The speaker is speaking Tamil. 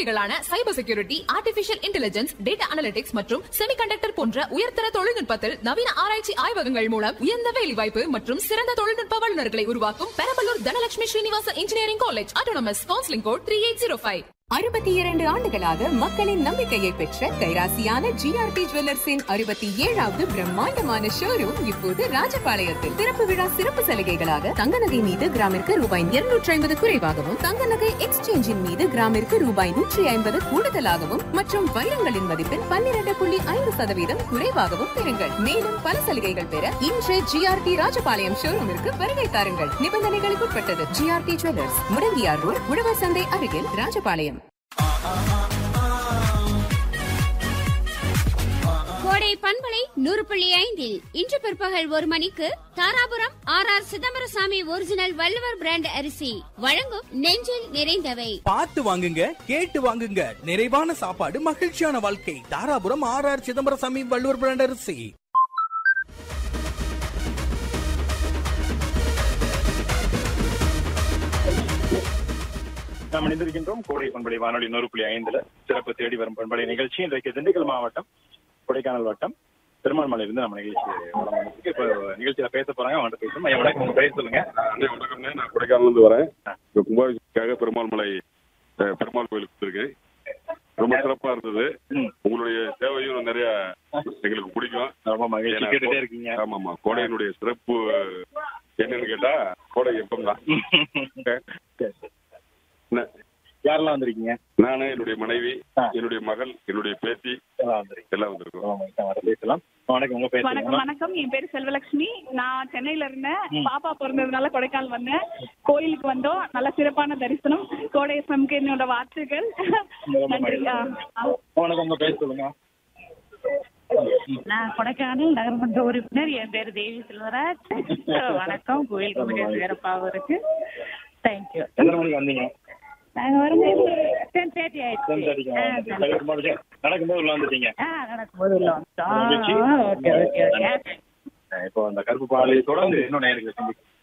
துறைகளான cyber security artificial intelligence data analytics மற்றும் செமிகண்டக்டர் போன்ற உயர்தர தொழில்நுட்பத்தில் நவீன ஆராய்ச்சி ஆய்வகங்கள் மூலம் உயர்ந்த வேலைவாய்ப்பு மற்றும் சிறந்த தொழில்நுட்ப வல்லுநர்களை உருவாக்கும் Perambalur Dhanalakshmi Srinivasa engineering college autonomous counselling code three eight zero five அறுபத்தி இரண்டு ஆண்டுகளாக மக்களின் நம்பிக்கையை பெற்ற கைராசியான ஜிஆர்பி ஜுவல்லர்ஸின் அறுபத்தி ஏழாவது பிரம்மாண்டமான ஷோரூம் இப்போது ராஜபாளையத்தில் திறப்பு விழா சிறப்பு சலுகைகளாக தங்க நகை மீது கிராமிற்கு ரூபாய் இருநூற்றி ஐம்பது குறைவாகவும் தங்க நகை எக்ஸ்சேஞ்சின் மீது கிராமிற்கு ரூபாய் நூற்றி ஐம்பது கூடுதலாகவும் மற்றும் வைரங்களின் மதிப்பில் பன்னிரண்டு புள்ளி ஐந்து சதவீதம் குறைவாகவும் பெறுங்கள் மேலும் பல சலுகைகள் பெற இன்று ஜிஆர்டி ராஜபாளையம் ஷோரூமிற்கு வருகை தாருங்கள் நிபந்தனைகளுக்கு உட்பட்டது ஜிஆர்டி ஜுவல்லர்ஸ் முடங்கியார் ரோட் உழவர் சந்தை அருகில் ராஜபாளையம் கோடை பண்பலை நூறு புள்ளி ஐந்தில் இன்று பிற்பகல் ஒரு மணிக்கு Dharapuram R R Chidambarasamy original Valluvar brand அரிசி வழங்கும் நெஞ்சில் நிறைந்தவை பார்த்து வாங்குங்க கேட்டு வாங்குங்க நிறைவான சாப்பாடு மகிழ்ச்சியான வாழ்க்கை Dharapuram R R Chidambarasamy Valluvar brand அரிசி நாம் இணைந்திருக்கின்றோம் கோடை பண்பலை வானொலி நூறு புள்ளி ஐந்துல சிறப்பு தேடி வரும் பண்பலை நிகழ்ச்சி இன்றைக்கு திண்டுக்கல் மாவட்டம் கொடைக்கானல் வட்டம் பெருமாள்மலையிலிருந்து நம்ம நிகழ்ச்சி வலம் வந்திருக்கு. இப்போ நிகழ்ச்சியில பேச போறாங்க அவங்கள்ட்ட பேசுவோம் ஐயா வணக்கம் உங்க பேர் சொல்லுங்க அண்ணே வணக்கம்ண்ணே நான் கொடைக்கானல்ல வரேன் இப்போ கும்பாபிஷேகத்துக்காக பெருமாள் மலை அஹ், பெருமாள் கோயிலுக்கு வந்திருக்கேன் ரொம்ப சிறப்பா இருந்தது ம். உங்களுடைய சேவையும் நிறைய எங்களுக்கு பிடிக்கும் ரொம்ப மகிழ்ச்சி ஏன்னா, கேட்டுட்டே இருக்கீங்க ஆமாமா கோடையினுடைய சிறப்பு என்னன்னு கேட்டா கோடை எப்பம் தான் சரி, சரி. யாரெல்லாம் வந்திருக்கீங்க நானு என்னுடைய மனைவி ஆ. என்னுடைய மகள் என்னுடைய பேத்தி எல்லாம் வந்திருக்கீங்க எல்லாம் வந்திருக்கோம் ரொம்ப மகிழ்ச்சி. வர பேசலாம் வணக்கம் உங்க பேர் வணக்கம் சொல்லுங்க வணக்கம் என் பேர் செல்வலட்சுமி நான் சென்னையில இருந்தேன் பாப்பா பிறந்ததுனால கொடைக்கானல் வந்தேன் கோயிலுக்கு வந்தோம் நல்ல சிறப்பான தரிசனம் கோடை எஃப்எம்க்கு என்னோட வாழ்த்துக்கள் ரொம்ப நன்றி மகிழ்ச்சி. ஆ, ஆ. வணக்கம் உங்க பேர் சொல்லுங்க நான் கொடைக்கானல் நகர்மன்ற உறுப்பினர் என் பேர் தேவி செல்வராஜ் வணக்கம் கோயில் மிக சிறப்பாகவும் இருக்கு தேங்க்யூ எத்தனை மணிக்கு வந்தீங்க நாங்க வரும்போது டென் தேர்ட்டி Ten thirty க்கு ஆயிடுச்சு வந்து- நடக்கும்போது நடக்கும்போது உள்ள வந்துட்டீங்க ஆ நடக்கும்போது உள்ள மகிழ்ச்சி. வந்துட்டோம் ஓகே ஓகே ஓகே இப்போ அந்த கருப்பு பாலை தொடர்ந்து இன்னும் நேருக்கு சந்திக்கும்